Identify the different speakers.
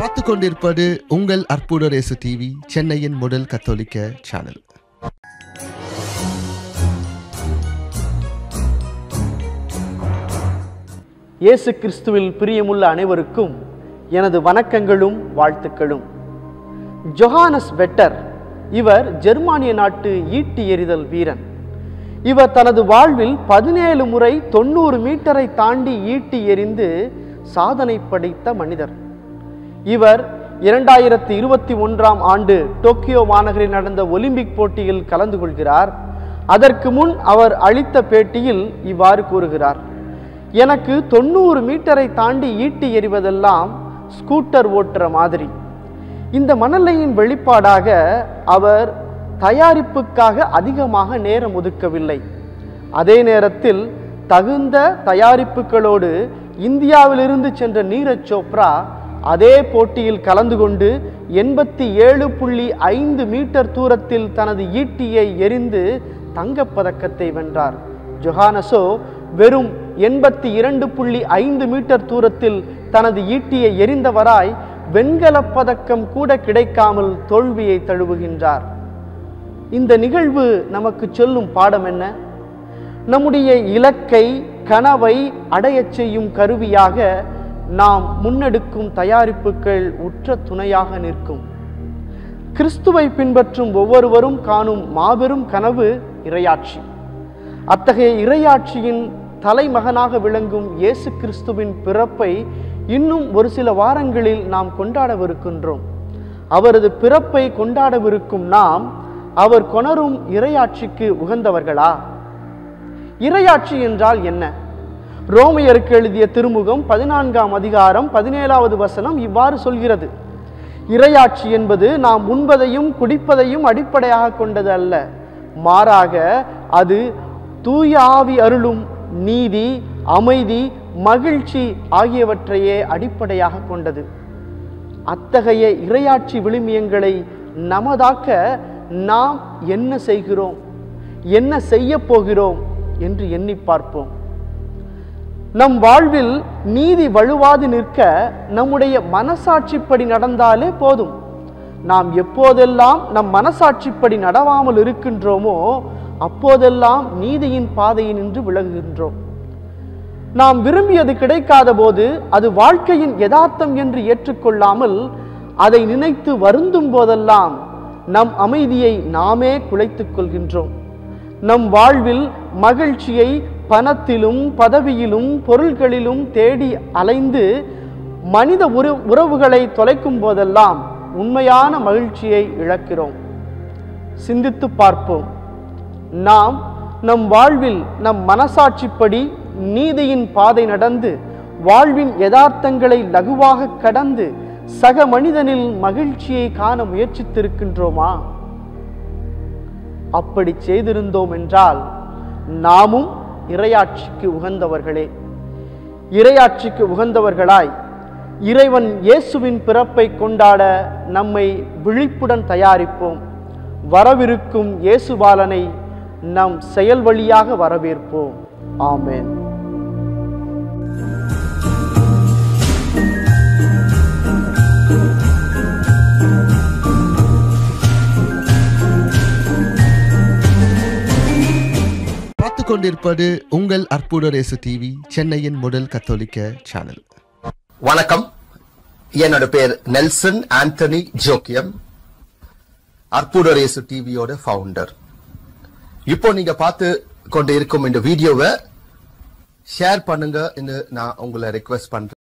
Speaker 1: பார்த்து கொண்டிருப்பது உங்கள் அற்புத ரேசு டிவி சென்னையின் முதல் கத்தோலிக்க சேனல்
Speaker 2: இயேசு கிறிஸ்துவில் பிரியமுள்ள அனைவருக்கும் எனது வணக்கங்களும் வாழ்த்துக்களும் ஜொஹானஸ் வெட்டர் இவர் ஜெர்மானிய நாட்டு ஈட்டி எறிதல் வீரன் இவர் தனது வாழ்வில் பதினேழு முறை தொண்ணூறு மீட்டரை தாண்டி ஈட்டி எறிந்து சாதனை படைத்த மனிதர் இவர் இரண்டாயிரத்தி இருபத்தி ஒன்றாம் ஆண்டு டோக்கியோ மாநகரில் நடந்த ஒலிம்பிக் போட்டியில் கலந்து கொள்கிறார் அதற்கு முன் அவர் அளித்த பேட்டியில் இவ்வாறு கூறுகிறார் எனக்கு தொண்ணூறு மீட்டரை தாண்டி ஈட்டி எறிவதெல்லாம் ஸ்கூட்டர் ஓட்டுற மாதிரி இந்த மனநிலையின் வெளிப்பாடாக அவர் தயாரிப்புக்காக அதிகமாக நேரம் ஒதுக்கவில்லை அதே நேரத்தில் தகுந்த தயாரிப்புகளோடு இந்தியாவிலிருந்து சென்ற நீரஜ் சோப்ரா அதே போட்டியில் கலந்து கொண்டு எண்பத்தி ஏழு புள்ளி ஐந்து மீட்டர் தூரத்தில் தனது ஈட்டியை எறிந்து தங்கப்பதக்கத்தை வென்றார் ஜொஹானசோ வெறும் எண்பத்தி இரண்டு புள்ளி ஐந்து மீட்டர் தூரத்தில் தனது ஈட்டியை எறிந்தவராய் வெண்கலப் பதக்கம் கூட கிடைக்காமல் தோல்வியை தழுவுகின்றார் இந்த நிகழ்வு நமக்கு சொல்லும் பாடம் என்ன நம்முடைய இலக்கை கனவை அடையச் செய்யும் கருவியாக நாம் முன்னெடுக்கும் தயாரிப்புகள் உற்ற துணையாக நிற்கும் கிறிஸ்துவை பின்பற்றும் ஒவ்வொருவரும் காணும் மாபெரும் கனவு இரையாட்சி அத்தகைய இரையாட்சியின் தலைமகனாக விளங்கும் இயேசு கிறிஸ்துவின் பிறப்பை இன்னும் ஒரு சில வாரங்களில் நாம் கொண்டாடவிருக்கின்றோம் அவரது பிறப்பை கொண்டாடவிருக்கும் நாம் அவர் கொணரும் இரையாட்சிக்கு உகந்தவர்களா இரையாட்சி என்றால் என்ன ரோமையருக்கு எழுதிய திருமுகம் பதினான்காம் அதிகாரம் பதினேழாவது வசனம் இவ்வாறு சொல்கிறது இரையாட்சி என்பது நாம் உண்பதையும் குடிப்பதையும் அடிப்படையாக கொண்டது அல்ல மாறாக அது தூய ஆவி அருளும் நீதி அமைதி மகிழ்ச்சி ஆகியவற்றையே அடிப்படையாக கொண்டது அத்தகைய இரையாட்சி விழுமியங்களை நமதாக்க நாம் என்ன செய்கிறோம் என்ன செய்ய போகிறோம் என்று எண்ணி பார்ப்போம் நம் வாழ்வில் நீதி வலுவாது நிற்க நம்முடைய மனசாட்சிப்படி நடந்தாலே போதும் நாம் எப்போதெல்லாம் நம் மனசாட்சிப்படி நடவாமல் இருக்கின்றோமோ அப்போதெல்லாம் நீதியின் பாதையை நின்று விலகுகின்றோம் நாம் விரும்பியது கிடைக்காத போது அது வாழ்க்கையின் யதார்த்தம் என்று ஏற்றுக்கொள்ளாமல் அதை நினைத்து வருந்தும் போதெல்லாம் நம் அமைதியை நாமே குலைத்துக் கொள்கின்றோம் நம் வாழ்வில் மகிழ்ச்சியை பணத்திலும் பதவியிலும் பொருள்களிலும் தேடி அலைந்து மனித உற உறவுகளை தொலைக்கும் போதெல்லாம் உண்மையான மகிழ்ச்சியை இழக்கிறோம் சிந்தித்து பார்ப்போம் நாம் நம் வாழ்வில் நம் மனசாட்சிப்படி நீதியின் பாதை நடந்து வாழ்வின் யதார்த்தங்களை லகுவாக கடந்து சக மனிதனில் மகிழ்ச்சியை காண முயற்சித்திருக்கின்றோமா அப்படி செய்திருந்தோம் என்றால் நாமும் இரையாட்சிக்கு உகந்தவர்களே இரையாட்சிக்கு உகந்தவர்களாய் இறைவன் இயேசுவின் பிறப்பை கொண்டாட நம்மை விழிப்புடன் தயாரிப்போம் வரவிருக்கும் இயேசுபாலனை நம் செயல் வழியாக வரவேற்போம் ஆமென்
Speaker 1: பார்த்து கொண்டிருப்பது உங்கள் அற்புத ரேசு டிவி சென்னையின் முதல் கத்தோலிக்க சேனல்
Speaker 3: வணக்கம் என்னோட பேர் நெல்சன் ஆண்டனி ஜோக்கியம் அற்புதரேசு டிவியோட ஃபவுண்டர் இப்போ நீங்க பார்த்து கொண்டு இருக்கும் இந்த வீடியோவை ஷேர் பண்ணுங்க நான் உங்களை ரெக்வெஸ்ட் பண்றேன்